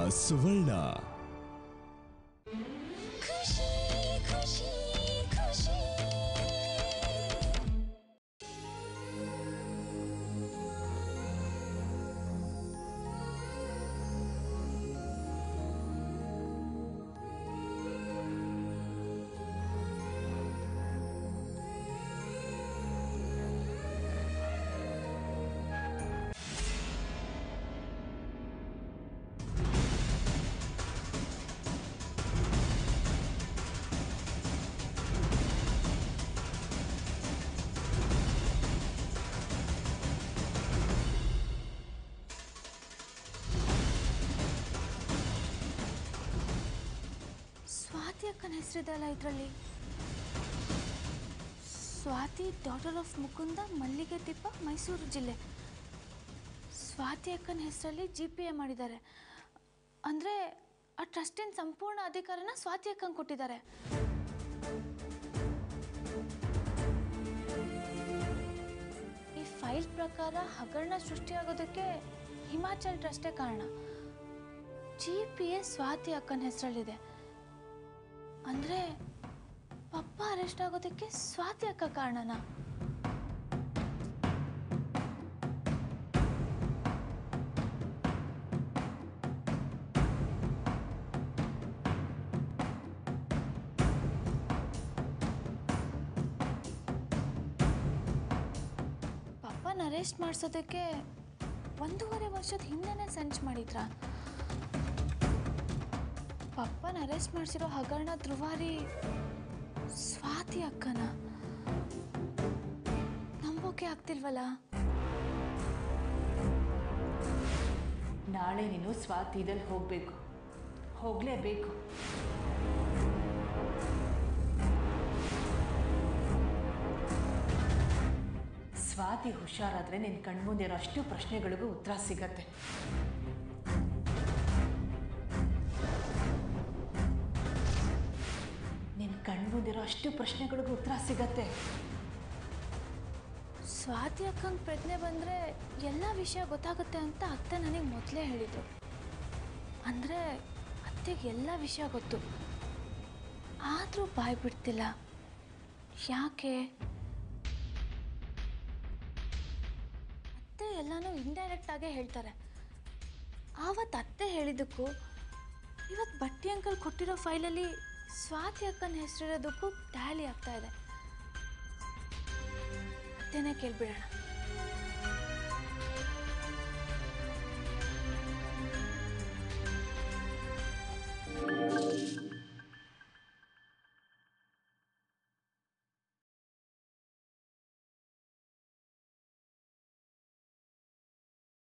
ಸುವರ್ಣ ಖುಷಿ ಖುಷಿ ಖುಷಿ ಸ್ವಾತಿ ಅಕ್ಕನ ಹೆಸರಿದೆಯಲ್ಲ ಇದರಲ್ಲಿ ಸ್ವಾತಿ ಡಾಟರ್ ಆಫ್ ಮುಕುಂದ ಮಲ್ಲಿಗೆ ತಿಪ್ಪ ಮೈಸೂರು ಜಿಲ್ಲೆ ಸ್ವಾತಿ ಅಕ್ಕನ ಹೆಸರಲ್ಲಿ ಜಿ ಪಿ ಎ ಮಾಡಿದ್ದಾರೆ ಅಂದರೆ ಆ ಟ್ರಸ್ಟಿನ ಸಂಪೂರ್ಣ ಅಧಿಕಾರನ ಸ್ವಾತಿ ಅಕ್ಕಂಗೆ ಕೊಟ್ಟಿದ್ದಾರೆ ಈ ಫೈಲ್ ಪ್ರಕಾರ ಹಗರಣ ಸೃಷ್ಟಿಯಾಗೋದಕ್ಕೆ ಹಿಮಾಚಲ್ ಟ್ರಸ್ಟೇ ಕಾರಣ ಜಿ ಪಿ ಎ ಸ್ವಾತಿ ಅಕ್ಕನ ಹೆಸರಲ್ಲಿದೆ ಅಂದ್ರೆ ಪಪ್ಪ ಅರೆಸ್ಟ್ ಆಗೋದಕ್ಕೆ ಸ್ವಾತಿ ಅಕ್ಕ ಕಾರಣನಾ ಪಪ್ಪನ ಅರೆಸ್ಟ್ ಮಾಡಿಸೋದಕ್ಕೆ ಒಂದೂವರೆ ವರ್ಷದ ಹಿಂದೆನೇ ಸಂಚು ಮಾಡಿದ್ರಾ ಪಪ್ಪನ ಅರೆಸ್ಟ್ ಮಾಡಿಸಿರೋ ಹಗರಣ ಧ್ರುವಾರಿ ಸ್ವಾತಿ ಅಕ್ಕನ ನಂಬೋಕೆ ಆಗ್ತಿಲ್ವಲ್ಲ ನಾಳೆ ನೀನು ಸ್ವಾತಿದಲ್ಲಿ ಹೋಗಬೇಕು ಹೋಗಲೇಬೇಕು ಸ್ವಾತಿ ಹುಷಾರಾದ್ರೆ ನಿನ್ನ ಕಣ್ಮುಂದಿರೋ ಅಷ್ಟು ಪ್ರಶ್ನೆಗಳಿಗೂ ಉತ್ತರ ಸಿಗತ್ತೆ ನಿನ್ನ ಕಣ್ಮುಂದಿರೋ ಅಷ್ಟು ಪ್ರಶ್ನೆಗಳಿಗೂ ಉತ್ತರ ಸಿಗತ್ತೆ ಸ್ವಾತಿ ಅಕ್ಕಂಗೆ ಪ್ರಜ್ಞೆ ಬಂದರೆ ಎಲ್ಲ ವಿಷಯ ಗೊತ್ತಾಗುತ್ತೆ ಅಂತ ಅತ್ತೆ ನನಗೆ ಮೊದಲೇ ಹೇಳಿದ್ರು ಅಂದರೆ ಅತ್ತೆಗೆ ಎಲ್ಲ ವಿಷಯ ಗೊತ್ತು ಆದರೂ ಬಾಯ್ ಬಿಡ್ತಿಲ್ಲ ಯಾಕೆ ಅತ್ತೆ ಎಲ್ಲನೂ ಇಂಡೈರೆಕ್ಟ್ ಆಗೇ ಹೇಳ್ತಾರೆ ಆವತ್ತು ಅತ್ತೆ ಹೇಳಿದ್ದಕ್ಕೂ ಇವತ್ತು ಬಟ್ಟಿ ಅಂಕಲ್ ಕೊಟ್ಟಿರೋ ಫೈಲಲ್ಲಿ ಸ್ವಾತಿ ಅಕ್ಕನ ಹೆಸರಿರೋದಕ್ಕೂ ಟ್ಯಾಲಿ ಆಗ್ತಾ ಇದೆ ಅತ್ತೆನೇ ಕೇಳ್ಬಿಡೋಣ